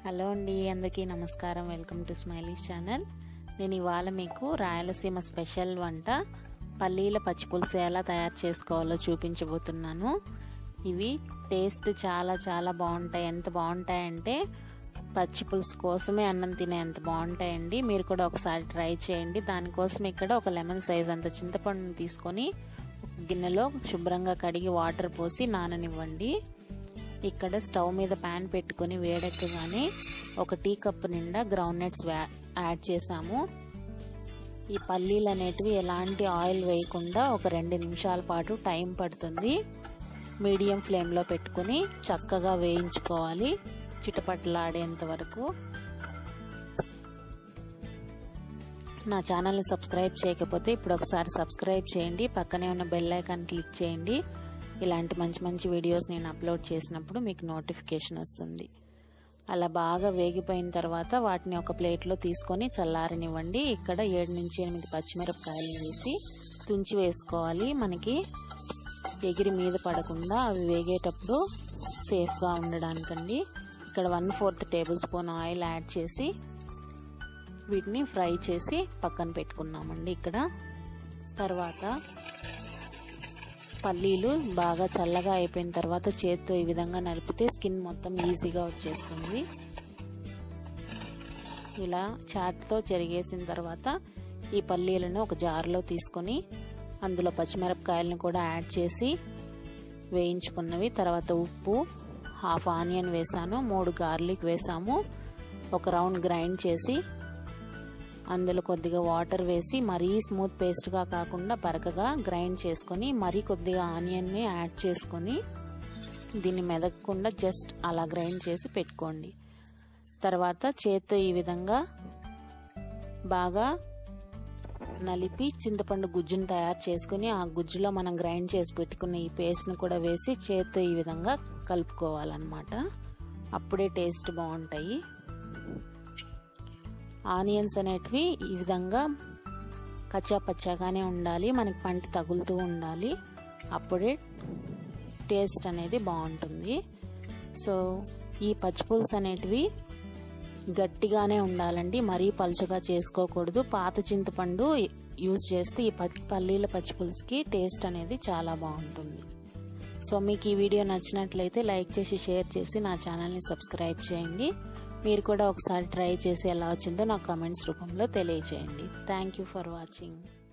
hello అండి అందరికీ నమస్కారం వెల్కమ్ టు స్మైలీస్ ఛానల్ నేను ఇవాళ మీకు రాయలసీమ స్పెషల్ వంట పల్లీల పచ్చిపులుసు ఎలా తయారు చేసుకోవాలో చూపించబోతున్నాను ఇవి టేస్ట్ చాలా చాలా బాగుంటాయి ఎంత బాగుంటాయంటే పచ్చి పులుసు కోసమే అన్నం తినే ఎంత బాగుంటాయండి మీరు కూడా ఒకసారి ట్రై చేయండి దానికోసం ఇక్కడ ఒక లెమన్ సైజ్ అంత చింతపండుని తీసుకొని గిన్నెలో శుభ్రంగా కడిగి వాటర్ పోసి నాననివ్వండి ఇక్కడ స్టవ్ మీద ప్యాన్ పెట్టుకుని వేడెక్కగానే ఒక టీ కప్ నిండా గ్రౌండ్ నట్స్ యాడ్ చేసాము ఈ పల్లీలు అనేటివి ఎలాంటి ఆయిల్ వేయకుండా ఒక రెండు నిమిషాల పాటు టైం పడుతుంది మీడియం ఫ్లేమ్లో పెట్టుకుని చక్కగా వేయించుకోవాలి చిటపట్లాడేంత వరకు నా ఛానల్ని సబ్స్క్రైబ్ చేయకపోతే ఇప్పుడు ఒకసారి సబ్స్క్రైబ్ చేయండి పక్కనే ఉన్న బెల్ ఐకాన్ క్లిక్ చేయండి ఇలాంటి మంచి మంచి వీడియోస్ నేను అప్లోడ్ చేసినప్పుడు మీకు నోటిఫికేషన్ వస్తుంది అలా బాగా వేగిపోయిన తర్వాత వాటిని ఒక ప్లేట్లో తీసుకొని చల్లారనివ్వండి ఇక్కడ ఏడు నుంచి ఎనిమిది పచ్చిమిరపకాయలు వేసి తుంచి వేసుకోవాలి మనకి ఎగిరి మీద పడకుండా అవి వేగేటప్పుడు సేఫ్గా ఉండడానికండి ఇక్కడ one fourth table spoon oil add చేసి వీటిని ఫ్రై చేసి పక్కన పెట్టుకున్నామండి ఇక్కడ తర్వాత పల్లీలు బాగా చల్లగా అయిపోయిన తర్వాత చేత్తో ఈ విధంగా నలిపితే స్కిన్ మొత్తం ఈజీగా వచ్చేస్తుంది ఇలా చాట్తో చెరిగేసిన తర్వాత ఈ పల్లీలను ఒక జార్లో తీసుకొని అందులో పచ్చిమిరపకాయలను కూడా యాడ్ చేసి వేయించుకున్నవి తర్వాత ఉప్పు హాఫ్ ఆనియన్ వేసాను మూడు గార్లిక్ వేసాము ఒక రౌండ్ గ్రైండ్ చేసి అందులో కొద్దిగా వాటర్ వేసి మరీ స్మూత్ పేస్ట్గా కాకుండా బరకగా గ్రైండ్ చేసుకొని మరీ కొద్దిగా ఆనియన్ని యాడ్ చేసుకొని దీన్ని మెదగకుండా జస్ట్ అలా గ్రైండ్ చేసి పెట్టుకోండి తర్వాత చేత్తో ఈ విధంగా బాగా నలిపి చింతపండు గుజ్జును తయారు చేసుకుని ఆ గుజ్జులో మనం గ్రైండ్ చేసి పెట్టుకున్న ఈ పేస్ట్ను కూడా వేసి చేత్తో ఈ విధంగా కలుపుకోవాలన్నమాట అప్పుడే టేస్ట్ బాగుంటాయి ఆనియన్స్ అనేటివి ఈ విధంగా కచ్చా పచ్చాగానే ఉండాలి మనకి పంట తగులుతూ ఉండాలి అప్పుడే టేస్ట్ అనేది బాగుంటుంది సో ఈ పచ్చిపులుసు అనేటివి గట్టిగానే ఉండాలండి మరీ పలుచగా చేసుకోకూడదు పాత చింతపండు యూజ్ చేస్తే ఈ పల్లీల పచ్చిపులుసుకి టేస్ట్ అనేది చాలా బాగుంటుంది సో మీకు ఈ వీడియో నచ్చినట్లయితే లైక్ చేసి షేర్ చేసి నా ఛానల్ని సబ్స్క్రైబ్ చేయండి మీరు కూడా ఒకసారి ట్రై చేసి ఎలా వచ్చిందో నాకు కమెంట్స్ రూపంలో తెలియచేయండి థ్యాంక్ యూ ఫర్ వాచింగ్